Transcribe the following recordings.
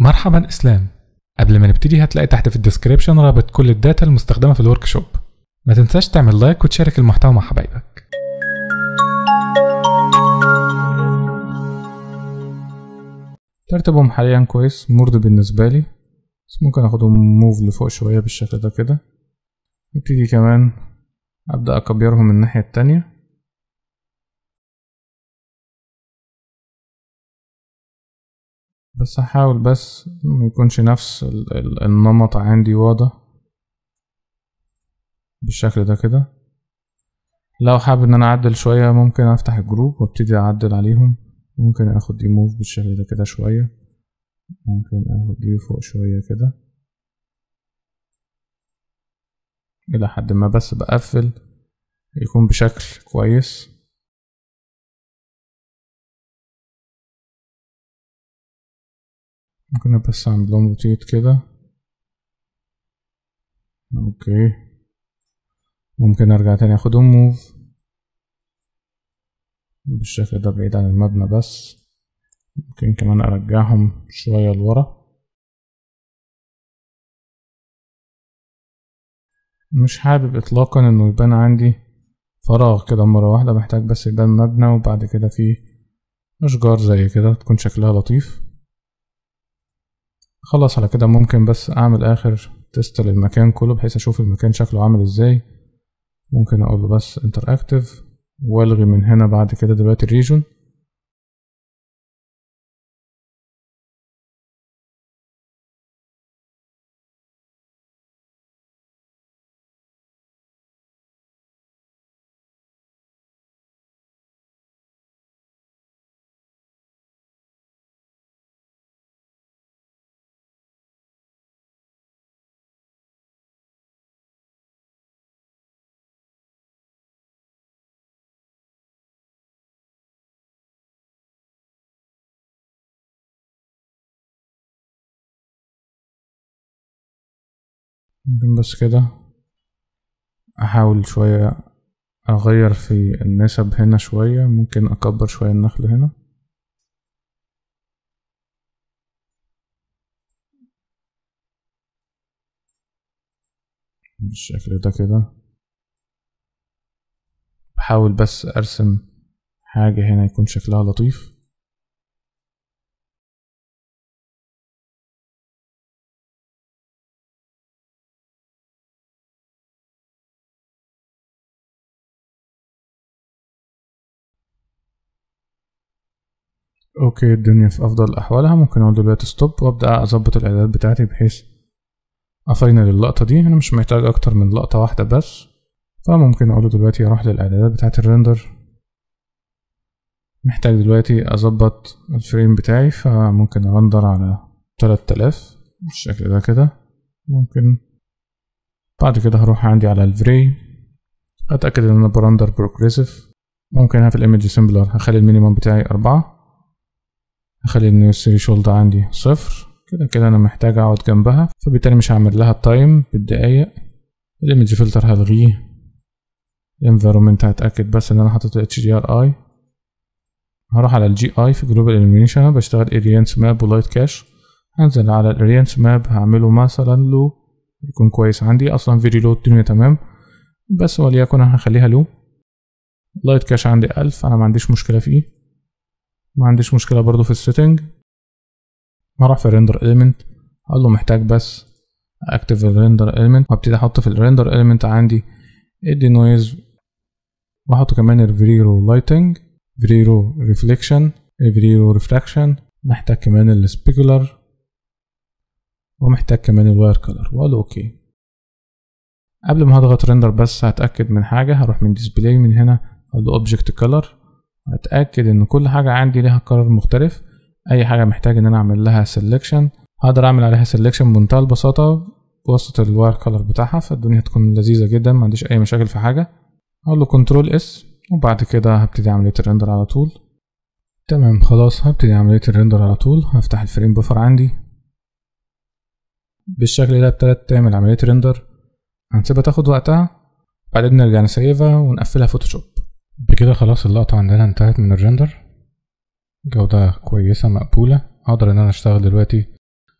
مرحبا اسلام قبل ما نبتدي هتلاقي تحت في الديسكريبشن رابط كل الداتا المستخدمة في الورك شوب ما تنساش تعمل لايك وتشارك المحتوى مع حبايبك ترتيبهم حاليا كويس مرضي بالنسبة لي بس ممكن اخدهم موف لفوق شوية بالشكل ده كده نبتدي كمان ابدأ اكبرهم من الناحية التانية بس هحاول بس ما يكونش نفس ال- ال- النمط عندي واضح بالشكل ده كده لو حابب ان انا اعدل شوية ممكن افتح الجروب وابتدي اعدل عليهم ممكن اخد دي موف بالشكل ده كده شوية ممكن اخد دي فوق شوية كده الى حد ما بس بقفل يكون بشكل كويس ممكن بس اعمل لهم روتيت كده اوكي ممكن ارجع تاني اخدهم موف بالشكل ده بعيد عن المبنى بس ممكن كمان ارجعهم شوية لورا مش حابب اطلاقا انه يبان عندي فراغ كده مرة واحدة محتاج بس يبان مبنى وبعد كده فيه اشجار زي كده تكون شكلها لطيف خلاص على كده ممكن بس اعمل اخر تيست للمكان كله بحيث اشوف المكان شكله عامل ازاي ممكن اقول له بس انتراكتيف والغي من هنا بعد كده دلوقتي الريجون ممكن بس كده احاول شوية اغير في النسب هنا شوية ممكن اكبر شوية النخل هنا بالشكل ده كده بحاول بس ارسم حاجة هنا يكون شكلها لطيف اوكي الدنيا في افضل احوالها ممكن اقول دلوقتي ستوب وابدا اظبط الاعدادات بتاعتي بحيث افاينل اللقطة دي انا مش محتاج اكتر من لقطة واحدة بس فممكن اقوله دلوقتي اروح للاعدادات بتاعت الريندر محتاج دلوقتي اظبط الفريم بتاعي فممكن ارندر على 3000 بالشكل ده كده ممكن بعد كده هروح عندي على الفري اتاكد ان انا برندر بروجريسيف ممكن هنا في الايمج سيمبلر هخلي المينيمم بتاعي أربعة هخلي النيوسري شولد عندي صفر كده كده انا محتاج اقعد جنبها فبالتالي مش هعمل لها التايم بالدقايق الايمج فلتر هلغيه الانفيرومنت هتاكد بس ان انا حاطط اتش دي ار اي هروح على الجي اي في جلوبال illumination بشتغل اريانس ماب ولايت كاش هنزل على الاريانس ماب هعمله مثلا لو يكون كويس عندي اصلا فيري لو الدنيا تمام بس وليكن انا هخليها لو لايت كاش عندي ألف انا ما عنديش مشكلة فيه ما عنديش مشكلة برضو في السيتنج هروح في الريندر element اقول له محتاج بس اكتف الريندر element وابتدي احط في الريندر element عندي ادي نويز واحط كمان الفريرو لايتنج فريرو ريفليكشن فريرو ريفراكشن محتاج كمان السبيكولار ومحتاج كمان الواير كولر واقول اوكي قبل ما هضغط ريندر بس هتاكد من حاجه هروح من ديسبلاي من هنا اقول له اوبجكت كولر هتاكد ان كل حاجه عندي ليها كولر مختلف اي حاجه محتاج ان انا اعمل لها سيلكشن هقدر اعمل عليها سيلكشن بمنتهى البساطه بواسطه الواير كولر بتاعها فالدنيا هتكون لذيذه جدا ما عنديش اي مشاكل في حاجه اقول له كنترول اس وبعد كده هبتدي عمليه الريندر على طول تمام خلاص هبتدي عمليه الريندر على طول هفتح الفريم بفر عندي بالشكل ده ابتدت تعمل عمليه ريندر هنسيبها تاخد وقتها بعدين نرجع نسيفها ونقفلها فوتوشوب بكده خلاص اللقطة عندنا انتهت من الريندر جودة كويسة مقبولة اقدر ان انا اشتغل دلوقتي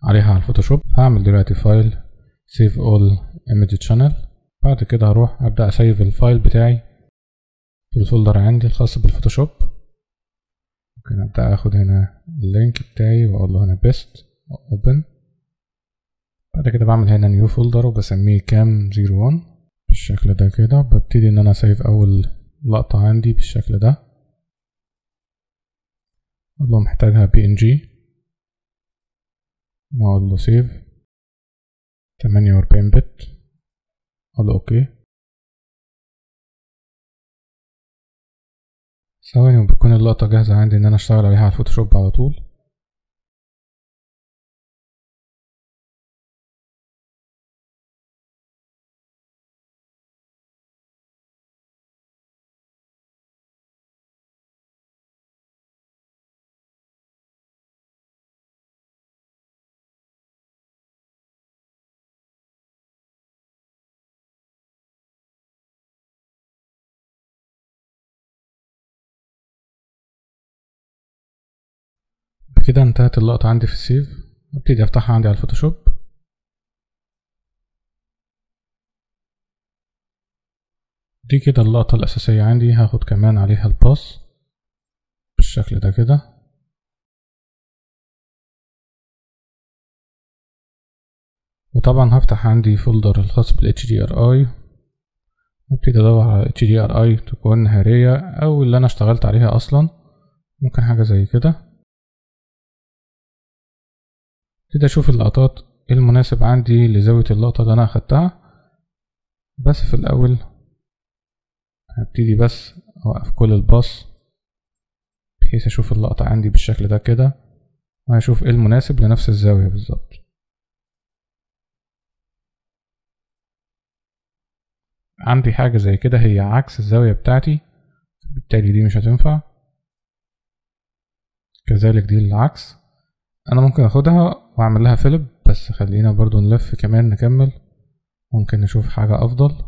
عليها على الفوتوشوب هعمل دلوقتي فايل save all image channel بعد كده هروح ابدا اسيف الفايل بتاعي في الفولدر عندي الخاص بالفوتوشوب ممكن ابدا اخد هنا اللينك بتاعي واقول له هنا best open بعد كده بعمل هنا نيو فولدر وبسميه كام 01 بالشكل ده كده ببتدي ان انا اسيف اول لقطة عندي بالشكل ده اقول له محتاجها بي ان جي واقول له سيف تمانية وأربعين بت اقول له اوكي ثواني وبتكون اللقطة جاهزة عندي ان انا اشتغل عليها على الفوتوشوب على طول بكده انتهت اللقطة عندي في السيف ابتدي افتحها عندي على الفوتوشوب دي كده اللقطة الأساسية عندي هاخد كمان عليها الباص بالشكل ده كده وطبعا هفتح عندي فولدر الخاص بال HDRI وابتدي ادور على HDRI تكون نهارية او اللي انا اشتغلت عليها اصلا ممكن حاجة زي كده ابتدي اشوف اللقطات المناسب عندي لزاوية اللقطة اللي انا اخدتها بس في الاول هبتدي بس اوقف كل الباص بحيث اشوف اللقطة عندي بالشكل ده كده وهشوف ايه المناسب لنفس الزاوية بالظبط عندي حاجة زي كده هي عكس الزاوية بتاعتي بالتالي دي مش هتنفع كذلك دي العكس انا ممكن اخدها واعمل لها فيلب بس خلينا برضو نلف كمان نكمل ممكن نشوف حاجة افضل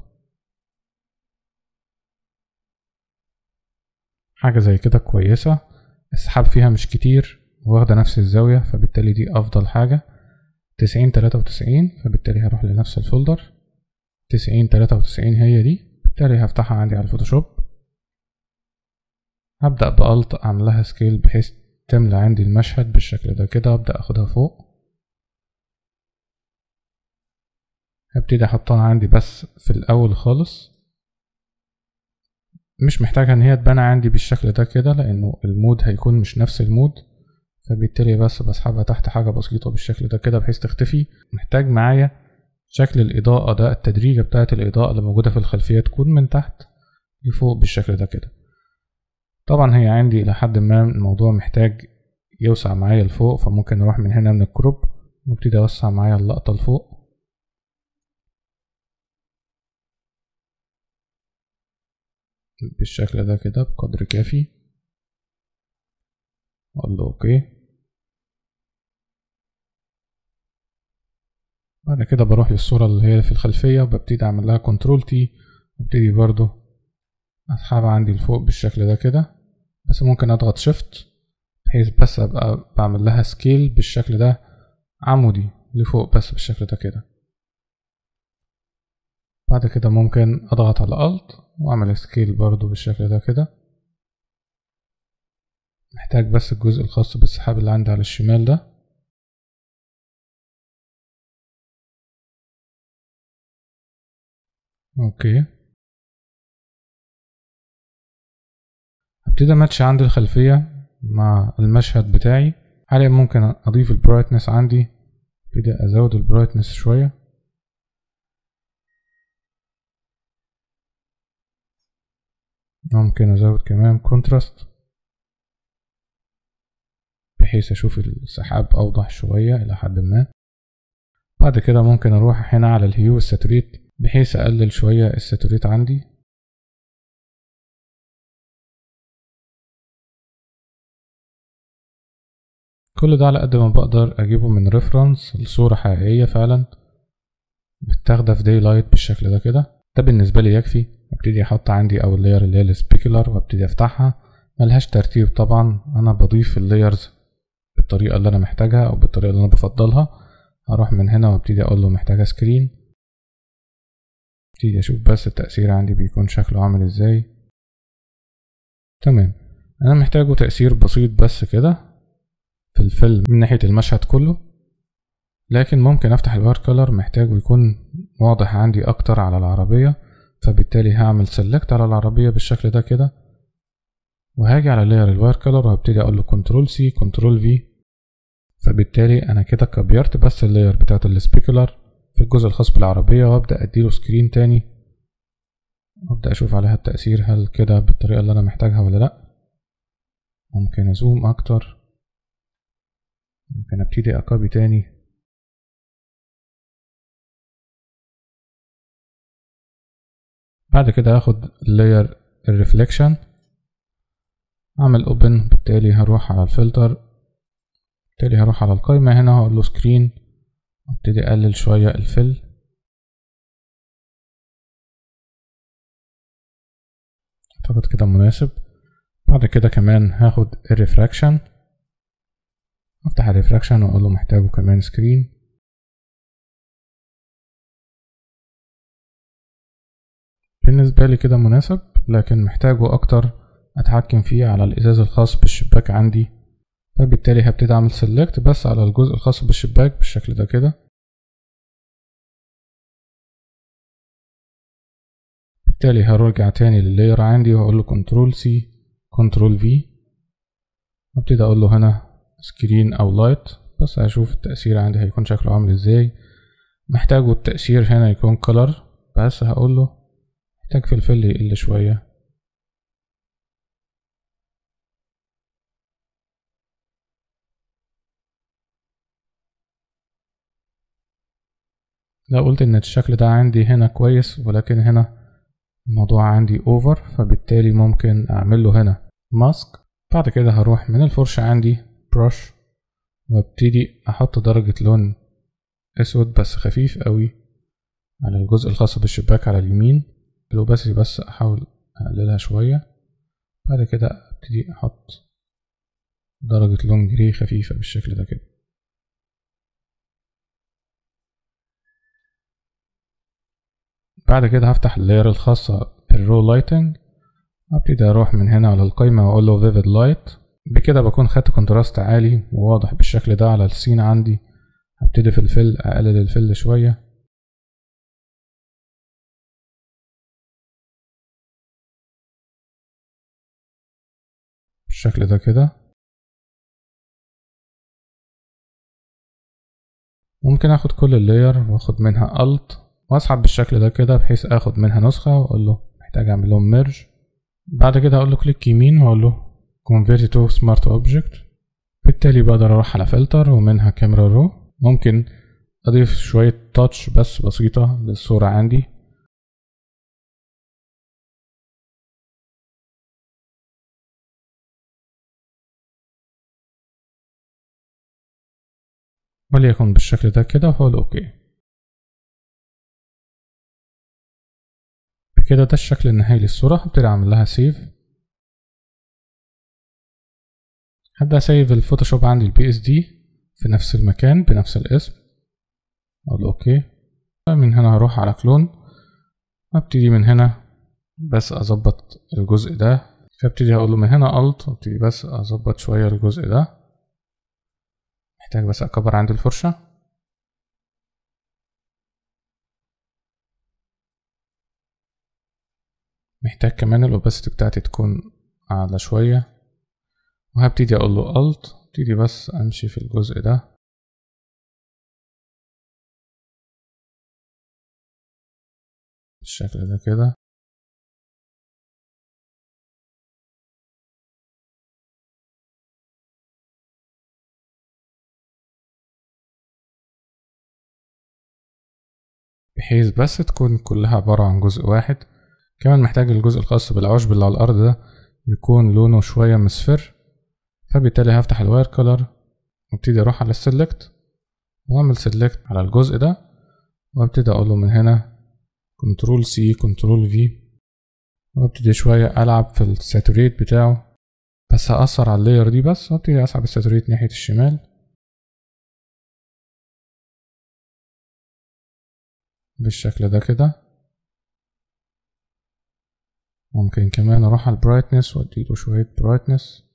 حاجة زي كده كويسة السحاب فيها مش كتير واخدة نفس الزاوية فبالتالي دي افضل حاجة تسعين تلاتة وتسعين فبالتالي هروح لنفس الفولدر تسعين تلاتة وتسعين هي دي بالتالي هفتحها عندي على الفوتوشوب هبدأ بألت أعمل لها سكيل بحيث تملى عندي المشهد بالشكل ده كده أبدأ أخدها فوق هبتدي أحطها عندي بس في الأول خالص مش محتاجة إن هي تبان عندي بالشكل ده كده لأنه المود هيكون مش نفس المود فبالتالي بس بسحبها تحت حاجة بسيطة بالشكل ده كده بحيث تختفي محتاج معايا شكل الإضاءة ده التدريجة بتاعة الإضاءة اللي موجودة في الخلفية تكون من تحت لفوق بالشكل ده كده طبعا هي عندي إلى حد ما الموضوع محتاج يوسع معايا لفوق فممكن نروح من هنا من الكروب وابتدي أوسع معايا اللقطة لفوق بالشكل ده كده بقدر كافي أقول له أوكي بعد كده بروح للصورة اللي هي في الخلفية وببتدي أعمل لها كنترول تي وابتدي برضو أسحبها عندي لفوق بالشكل ده كده بس ممكن أضغط شيفت بحيث بس أبقى بعمل لها سكيل بالشكل ده عمودي لفوق بس بالشكل ده كده بعد كده ممكن أضغط على Alt وأعمل سكيل برضو بالشكل ده كده محتاج بس الجزء الخاص بالسحاب اللي عندي على الشمال ده اوكي هبتدي ماتش عندي الخلفية مع المشهد بتاعي حاليا ممكن اضيف البرايتنس عندي ابتدي ازود البرايتنس شوية ممكن ازود كمان كونتراست بحيث اشوف السحاب اوضح شوية الى حد ما بعد كده ممكن اروح هنا على الهيو والساتوريت بحيث اقلل شوية الساتوريت عندي كل ده على قد ما بقدر اجيبه من ريفرنس لصورة حقيقية فعلا متاخدة في داي لايت بالشكل ده كده ده بالنسبة لي يكفي ابتدي احط عندي اول لاير اللي هي السبيكولار وابتدي افتحها ملهاش ترتيب طبعا انا بضيف اللايرز بالطريقة اللي انا محتاجها او بالطريقة اللي انا بفضلها هروح من هنا وابتدي اقول له محتاجة سكرين ابتدي اشوف بس التأثير عندي بيكون شكله عامل ازاي تمام انا محتاجه تأثير بسيط بس كده في الفيلم من ناحية المشهد كله لكن ممكن افتح الواير كولر محتاجه يكون واضح عندي اكتر على العربية فبالتالي هعمل سيلكت على العربية بالشكل ده كده وهاجي على لاير الواير كولر وهبتدي اقول له كنترول سي كنترول في فبالتالي انا كده كبرت بس اللاير بتاعت السبيكولر في الجزء الخاص بالعربية وابدأ اديله سكرين تاني وابدأ اشوف عليها التأثير هل كده بالطريقة اللي انا محتاجها ولا لأ ممكن ازوم اكتر ممكن ابتدي اكابي تاني بعد كده هاخد layer الريفليكشن اعمل open بالتالي هروح على الفلتر بالتالي هروح على القايمة هنا هقول له سكرين وابتدي اقلل شوية الفل اعتقد كده مناسب بعد كده كمان هاخد الريفراكشن افتح الريفراكشن واقول له محتاجه كمان سكرين بالنسبة لي كده مناسب لكن محتاجه اكتر اتحكم فيه على الازاز الخاص بالشباك عندي فبالتالي هبتدي اعمل سيلكت بس على الجزء الخاص بالشباك بالشكل ده كده بالتالي هرجع تاني لللاير عندي واقول له كنترول سي كنترول في وابتدي اقول له هنا سكرين او لايت بس هشوف التأثير عندي هيكون شكله عامل ازاي محتاجه التأثير هنا يكون كولر بس هقول له محتاج في الفل يقل شوية لو قلت ان الشكل ده عندي هنا كويس ولكن هنا الموضوع عندي اوفر فبالتالي ممكن اعمل له هنا ماسك بعد كده هروح من الفرشة عندي برش وابتدي احط درجة لون اسود بس خفيف قوي على الجزء الخاص بالشباك على اليمين الاوباسيتي بس احاول اقللها شوية بعد كده ابتدي احط درجة لون جري خفيفة بالشكل ده كده بعد كده هفتح اللاير الخاصة بالرو لايتنج ابتدي اروح من هنا على القايمة واقول له فيفيد لايت بكده بكون خدت كونتراست عالي وواضح بالشكل ده على السين عندي هبتدي في الفل اقلل الفل شوية بالشكل ده كده ممكن اخد كل اللاير واخد منها الت واسحب بالشكل ده كده بحيث اخد منها نسخة واقول له محتاج اعمل لهم ميرج بعد كده اقول له كليك يمين واقول له convert to smart object بالتالي بقدر اروح على فلتر ومنها كاميرا رو ممكن اضيف شوية تاتش بس بسيطة للصورة عندي وليكن بالشكل ده كده وهقول اوكي بكده ده الشكل النهائي للصورة هبتدي اعمل لها سيف هبدأ اسيف الفوتوشوب عندي البي اس دي في نفس المكان بنفس الاسم اقول اوكي من هنا هروح على كلون وابتدي من هنا بس اظبط الجزء ده فابتدي اقول له من هنا الت وابتدي بس اظبط شوية الجزء ده محتاج بس اكبر عندي الفرشة محتاج كمان الاوباسيتي بتاعتي تكون اعلى شوية وهبتدي اقول له الت ابتدي بس امشي في الجزء ده بالشكل ده كده بحيث بس تكون كلها عبارة عن جزء واحد كمان محتاج الجزء الخاص بالعشب اللي على الأرض ده يكون لونه شوية مصفر فبالتالي هفتح الواير كولر وابتدي اروح على السلكت واعمل سلكت على الجزء ده وابتدي اقول له من هنا كنترول سي كنترول في وابتدي شوية العب في الساتوريت بتاعه بس هأثر على اللاير دي بس وابتدي اسحب الساتوريت ناحية الشمال بالشكل ده كده ممكن كمان اروح على البرايتنس واديله شوية برايتنس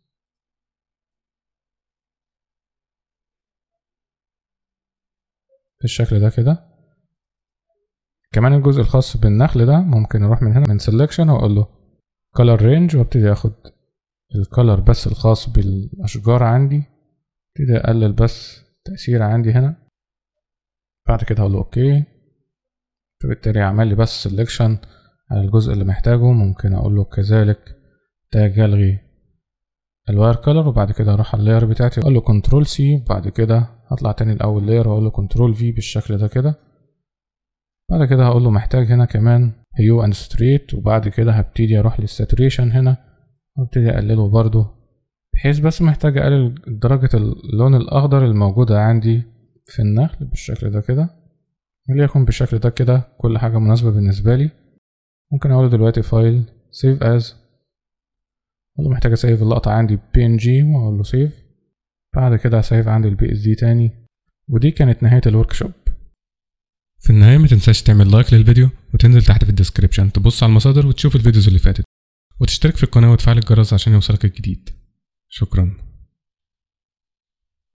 بالشكل ده كده كمان الجزء الخاص بالنخل ده ممكن اروح من هنا من سelection واقول له color range وابتدي اخد الكولر بس الخاص بالاشجار عندي ابتدي اقلل بس تأثير عندي هنا بعد كده هقول له اوكي فبالتالي عمل لي بس سelection على الجزء اللي محتاجه ممكن اقول له كذلك تاج يلغي الواير كولر وبعد كده اروح على اللاير بتاعتي اقول له كنترول سي وبعد كده هطلع تاني الاول لاير واقول له كنترول في بالشكل ده كده بعد كده هقول له محتاج هنا كمان هيو اند ستريت وبعد كده هبتدي اروح للساتوريشن هنا وابتدي اقلله برضو بحيث بس محتاج اقلل درجة اللون الاخضر الموجودة عندي في النخل بالشكل ده كده وليكن بالشكل ده كده كل حاجة مناسبة بالنسبة لي ممكن اقول دلوقتي فايل سيف از اقول له محتاج اسيف اللقطة عندي بي ان جي واقول له سيف بعد كده هسيف عندي البي اس دي تاني ودي كانت نهاية الورك شوب في النهاية ما تنساش تعمل لايك للفيديو وتنزل تحت في الديسكريبشن تبص على المصادر وتشوف الفيديوز اللي فاتت وتشترك في القناة وتفعل الجرس عشان يوصلك الجديد شكرا